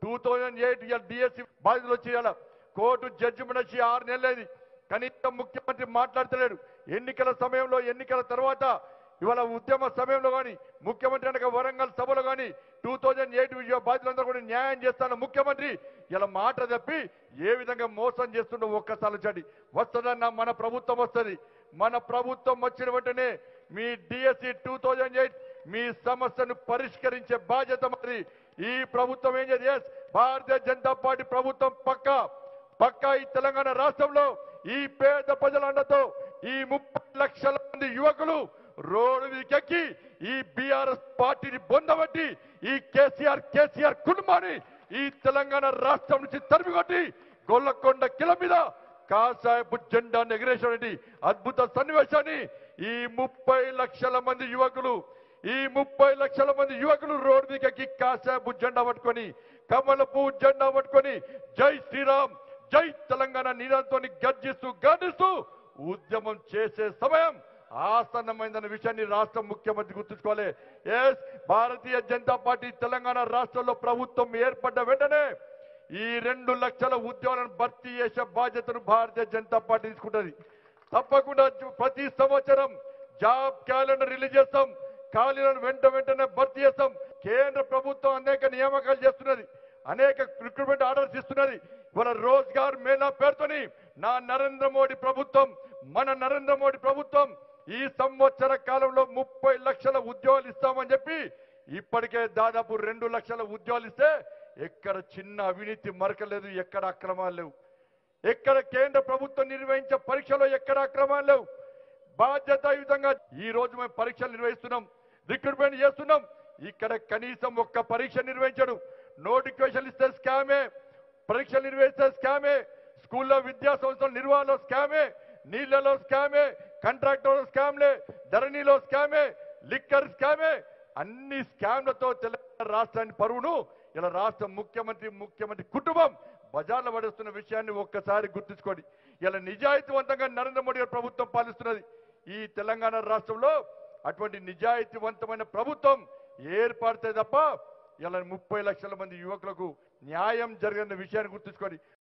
two thousand eight DSC బాధితులు వచ్చి ఇలా కోర్టు జడ్జిమెంట్ వచ్చి ఆరు నెలలైంది కనీసం ముఖ్యమంత్రి మాట్లాడతలేడు ఎన్నికల సమయంలో ఎన్నికల తర్వాత ఇవాళ ఉద్యమ సమయంలో కానీ ముఖ్యమంత్రి అనగా వరంగల్ సభలో కానీ టూ థౌజండ్ ఎయిట్ బాధితులందరూ కూడా న్యాయం చేస్తాను ముఖ్యమంత్రి ఇలా మాట తప్పి ఏ విధంగా మోసం చేస్తుండో ఒక్కసారి చడి వస్తుందన్న మన ప్రభుత్వం వస్తుంది మన ప్రభుత్వం వచ్చిన వెంటనే మీ డిఎస్సి టూ థౌజండ్ ఎయిట్ మీ సమస్యను పరిష్కరించే బాధ్యత మరి ఈ ప్రభుత్వం ఏం చేసి yes, భారతీయ జనతా పార్టీ ప్రభుత్వం పక్కా పక్కా ఈ తెలంగాణ రాష్ట్రంలో ఈ పేద ప్రజల అండతో ఈ ముప్పై లక్షల మంది యువకులు రోడ్డు మీదకెక్కి ఈ బీఆర్ఎస్ పార్టీని బొందబట్టి ఈ కేసీఆర్ కేసీఆర్ కుటుంబాన్ని ఈ తెలంగాణ రాష్ట్రం నుంచి తరిమికొట్టి గొల్లకొండ కిల మీద కాసాయపు జెండాను ఎగిరేసినటువంటి అద్భుత సన్నివేశాన్ని ఈ ముప్పై లక్షల మంది యువకులు ఈ ముప్పై లక్షల మంది యువకులు రోడ్డు మీదకి కాసాపు జెండా పట్టుకొని కమలపు జెండా పట్టుకొని జై శ్రీరామ్ జై తెలంగాణ నినాదంతో గర్జిస్తూ గర్జిస్తూ ఉద్యమం చేసే సమయం ఆసన్నమైందన్న విషయాన్ని రాష్ట్ర ముఖ్యమంత్రి గుర్తుంచుకోవాలి ఎస్ భారతీయ జనతా పార్టీ తెలంగాణ రాష్ట్రంలో ప్రభుత్వం ఏర్పడ్డ వెంటనే ఈ రెండు లక్షల ఉద్యోగాలను భర్తీ చేసే బాధ్యతను భారతీయ జనతా పార్టీ తీసుకుంటది తప్పకుండా జు- ప్రతి సంవత్సరం జాబ్ క్యాలెండర్ రిలీజ్ చేస్తాం ఖాళీలను వెంట వెంటనే భర్తీ చేస్తాం కేంద్ర ప్రభుత్వం అనేక నియామకాలు చేస్తున్నది అనేక రిక్రూట్మెంట్ ఆర్డర్స్ ఇస్తున్నది ఇవాళ రోజ్గార్ మేళా పేరుతోని నా నరేంద్ర మోడీ ప్రభుత్వం మన నరేంద్ర మోడీ ప్రభుత్వం ఈ సంవత్సర కాలంలో ముప్పై లక్షల ఉద్యోగాలు ఇస్తామని చెప్పి ఇప్పటికే దాదాపు రెండు లక్షల ఉద్యోగాలు ఇస్తే ఎక్కడ చిన్న అవినీతి మరకలేదు ఎక్కడ అక్రమాలు లేవు ఎక్కడ కేంద్ర ప్రభుత్వం నిర్వహించే పరీక్షలో ఎక్కడ అక్రమాలు లేవు బాధ్యతాయుతంగా ఈ రోజు మేము పరీక్షలు నిర్వహిస్తున్నాం రిక్రూట్మెంట్ చేస్తున్నాం ఇక్కడ కనీసం ఒక్క పరీక్ష నిర్వహించడు నోటిఫికేషన్ ఇస్తే స్కామే పరీక్షలు నిర్వహిస్తే స్కామే స్కూల్లో విద్యా సంస్థల నిర్వహణలో స్కామే నీళ్లలో స్కామే కాంట్రాక్టర్ స్కామ్లే ధరణిలో స్కామే లిక్కర్ స్కామే అన్ని స్కామ్లతో తెలంగాణ రాష్ట్రాన్ని పరువును ఇలా రాష్ట్ర ముఖ్యమంత్రి ముఖ్యమంత్రి కుటుంబం బజార్లో పడేస్తున్న విషయాన్ని ఒక్కసారి గుర్తుంచుకోండి ఇలా నిజాయితీవంతంగా నరేంద్ర మోడీ గారి ప్రభుత్వం పాలిస్తున్నది ఈ తెలంగాణ రాష్ట్రంలో అటువంటి నిజాయితీవంతమైన ప్రభుత్వం ఏర్పడితే తప్ప ఇలా ముప్పై లక్షల మంది యువకులకు న్యాయం జరిగిన విషయాన్ని గుర్తుంచుకోండి